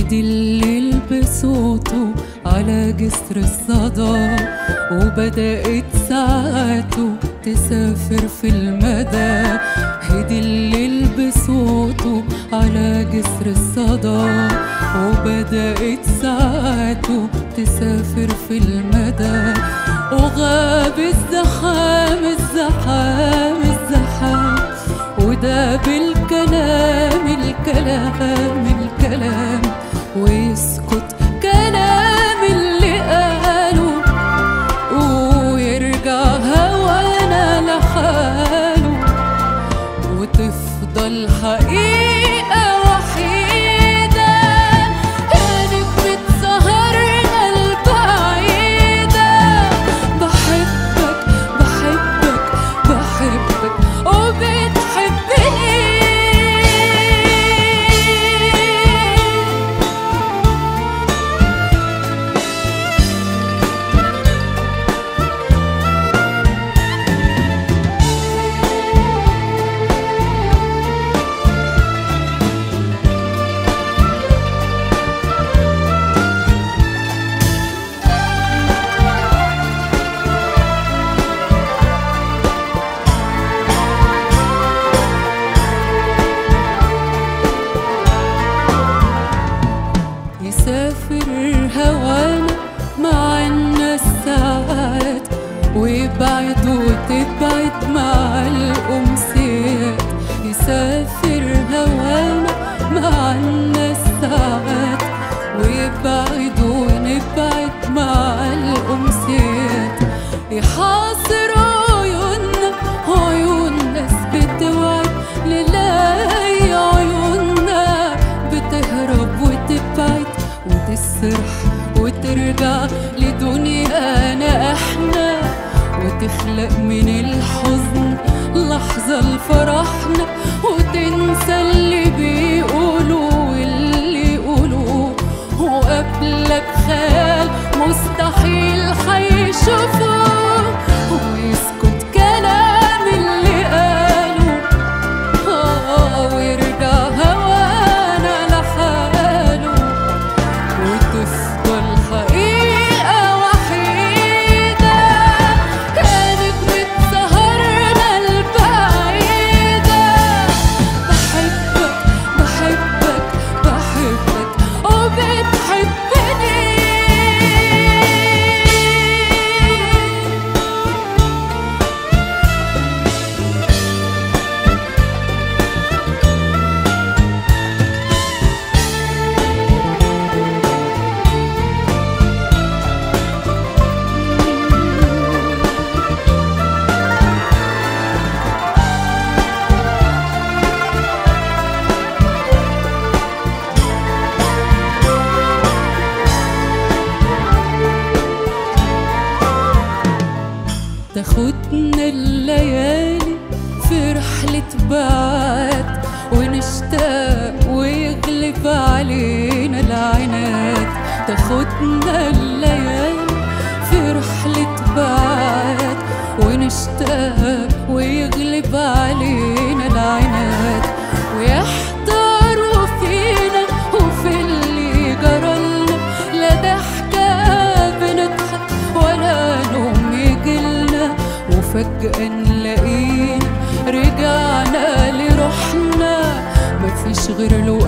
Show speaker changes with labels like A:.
A: هدي الليل بصوته على جسر الصدى وبدأت ساعاته تسافر في المدى هدي الليل بصوته على جسر الصدى وبدأت ساعاته تسافر في المدى وغاب الزحام الزحام الزحام وده بالكلام الكلام الكلام ويسكت كلام اللي قاله ويرجع هوانا لحاله وتفضل حقيقة وحيدة كانت بتسهرنا البعيدة بحبك بحبك بحبك وبتحبني يسافر هوانا مع الناس ساعات ويبعد وتبعد مع الأمسيات يسافر هوانا مع الناس ساعات ويبعد ونبعد مع الأمسيات يحاصر عيوننا عيون ناس بتوعد نلاقي عيوننا بتهرب وتبعد وتسرح وترجع لدنيانا احنا وتخلق من الحزن لحظة لفرحنا وتنسى اللي بيقولوا واللي يقولوا وقبلك خيال مستحيل هيشوفوه ويسكت كلام اللي قالوا آه ويرجع هوانا لحاله وتفضل حقيقة وحيدة كانت بتسهرنا البعيدة بحبك بحبك بحبك وبتحبني تاخدنا الليالي في رحلة بعد ونشتاق ويغلب علينا العناد تاخدنا الليالي في رحلة بعد ونشتاق ويغلب علينا العناد ويحتاروا فينا وفي اللي جرالنا لا ضحكة بنضحك ولا نوم يجيلنا وفجأة نلاقينا رجعنا لروحنا مفيش غير الوقت